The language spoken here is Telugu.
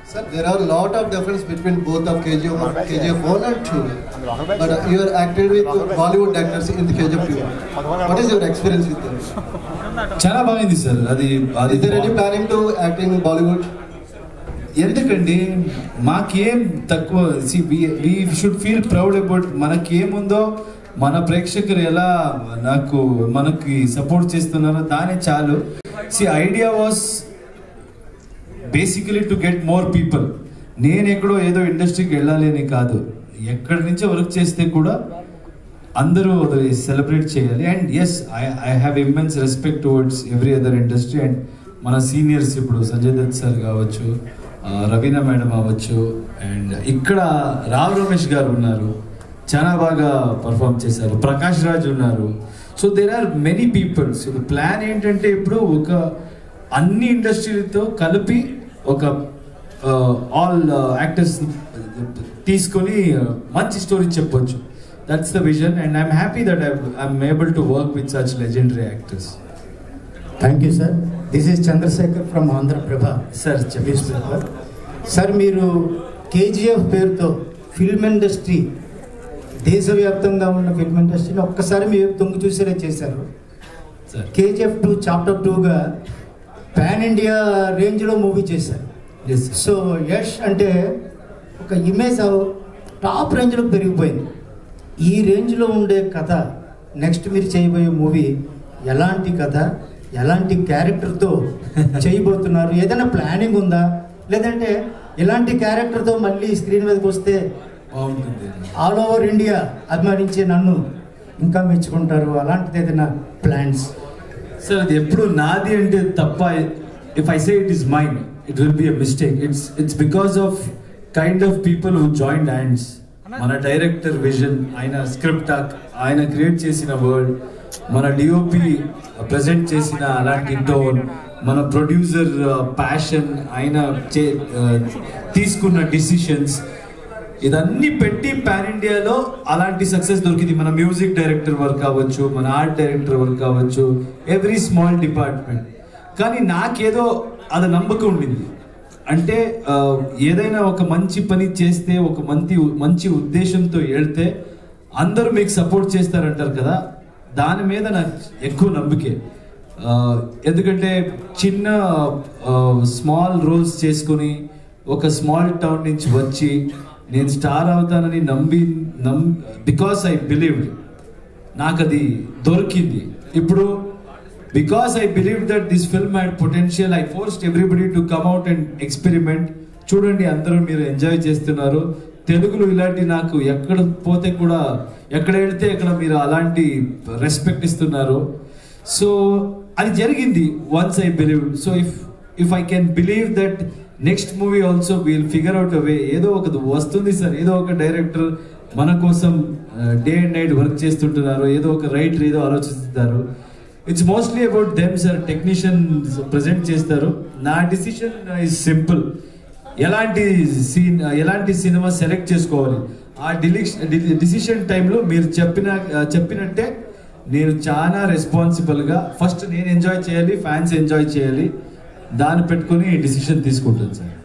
Sir, there are a lot of difference between both of KGF, KGF 1 and 2. But uh, you are acted with Bollywood actors in the KGF 2. What is your experience with them? చాలా బాగుంది సార్ అది అది Is there any planning to act in Bollywood? ఎందుకండి మాకేం తక్కువ see we should feel proud about మనకేముందో మన ప్రేక్షకులు ఎలా నాకు మనకి సపోర్ట్ చేస్తున్నారో దానే చాలు see idea was basically to get more people నేను ఎక్కడో ఏదో ఇండస్ట్రీకి వెళ్ళాలి అని కాదు ఎక్కడి నుంచో వర్క్ చేస్తే కూడా అందరూ అది సెలబ్రేట్ చేయాలి and yes I I have immense respect towards every other industry and మన సీనియర్స్ ఇప్పుడు సంజయ్ దత్ సార్ కావచ్చు ఆ, రవీనా మేడం అవ్వచ్చు అండ్ ఇక్కడ రావ్ రమేష్ గారు ఉన్నారు చాలా బాగా పర్ఫామ్ చేశారు ప్రకాష్ రాజ్ ఉన్నారు so there are many people so plan ఏంటంటే ఇప్పుడు ఒక అన్ని ఇండస్ట్రీలతో కలిపి ఒక ఆల్ యాక్టర్స్ తీసుకొని uh, మంచి స్టోరీ చెప్పొచ్చు that's the vision and I'm happy that I'm able to work with such legendary actors thank you sir this is Chandrashekar from Andhraprabha sir news paper sir మీరు కేజీఎఫ్ పేరుతో ఫిల్మ్ ఇండస్ట్రీ దేశవ్యాప్తంగా ఉన్న ఫిల్మ్ ఇండస్ట్రీలో ఒక్కసారి మీరు తొంగి చూసేలా చేశారు సార్ కేజీఎఫ్ టూ చాప్టర్ టూగా పాన్ ఇండియా రేంజ్లో మూవీ చేశారు ఎస్ సో యష్ అంటే ఒక ఇమేజ్ టాప్ రేంజ్లో పెరిగిపోయింది ఈ రేంజ్లో ఉండే కథ నెక్స్ట్ మీరు చేయబోయే మూవీ ఎలాంటి కథ ఎలాంటి క్యారెక్టర్తో చేయబోతున్నారు ఏదైనా ప్లానింగ్ ఉందా లేదంటే ఇలాంటి క్యారెక్టర్తో మళ్ళీ స్క్రీన్ మీదకి వస్తే బాగుంటుంది ఆల్ ఓవర్ ఇండియా అభిమానించే నన్ను ఇంకా మెచ్చుకుంటారు అలాంటిది ఏదైనా ప్లాన్స్ సార్ అది ఎప్పుడు నాది అంటే తప్ప if I say it is mind it will be a mistake it's it's because of kind of people who join hands మన డైరెక్టర్ విజన్ ఆయన స్క్రిప్ట్ ఆయన క్రియేట్ చేసిన వర్డ్ మన డిఓపి ప్రజెంట్ చేసిన అలాంటి టోన్ మన ప్రొడ్యూసర్ ప్యాషన్ ఆయన చే- uh, తీసుకున్న డిసిషన్స్ ఇదన్నీ పెట్టి పాన్ ఇండియాలో అలాంటి సక్సెస్ దొరికింది మన మ్యూజిక్ డైరెక్టర్ వర్క్ అవ్వచ్చు మన ఆర్ట్ డైరెక్టర్ వర్క్ అవ్వచ్చు ఎవ్రీ స్మాల్ డిపార్ట్మెంట్ కానీ నాకేదో అది నమ్మకం ఉండింది అంటే ఆ, ఏదైనా ఒక మంచి పని చేస్తే ఒక మంచి మంచి ఉద్దేశంతో వెళ్తే అందరూ మీకు సపోర్ట్ చేస్తారంటారు కదా దాని మీద నాకు ఎక్కువ నమ్మికే ఆ, ఎందుకంటే చిన్న స్మాల్ రోల్స్ చేసుకొని ఒక స్మాల్ టౌన్ నుంచి వచ్చి నేను స్టార్ అవుతానని నమ్మి నమ్ బికాస్ ఐ బిలీవ్డ్ నాకు అది దొరికింది ఇప్పుడు because I believe that this film had potential I forced everybody to come out and experiment చూడండి అందరూ మీరు ఎంజాయ్ చేస్తున్నారు తెలుగులో ఇలాంటి నాకు ఎక్కడ పోతే కూడా ఎక్కడ వెళ్తే అక్కడ మీరు అలాంటి రెస్పెక్ట్ ఇస్తున్నారు సో అది జరిగింది once I believe so if if I can believe that next movie also we'll figure out a way ఏదో ఒక వస్తుంది సార్ ఏదో ఒక డైరెక్టర్ మన కోసం డే అండ్ నైట్ వర్క్ చేస్తుంటున్నారు ఏదో ఒక రైటర్ ఏదో ఆలోచిస్తున్నారు it's mostly about them sir technician present చేస్తారు నా డిసిషన్ ఇస్ సింపుల్ ఎలాంటి సీన్ ఎలాంటి సినిమా సెలెక్ట్ చేసుకోవాలి ఆ డిలిక్ డిసిషన్ టైంలో మీరు చెప్పిన చెప్పినట్టే నేను చాలా రెస్పాన్సిబుల్గా ఫస్ట్ నేను ఎంజాయ్ చేయాలి ఫ్యాన్స్ ఎంజాయ్ చేయాలి దాన్ని పెట్టుకొని డిసిషన్ తీసుకుంటాను సార్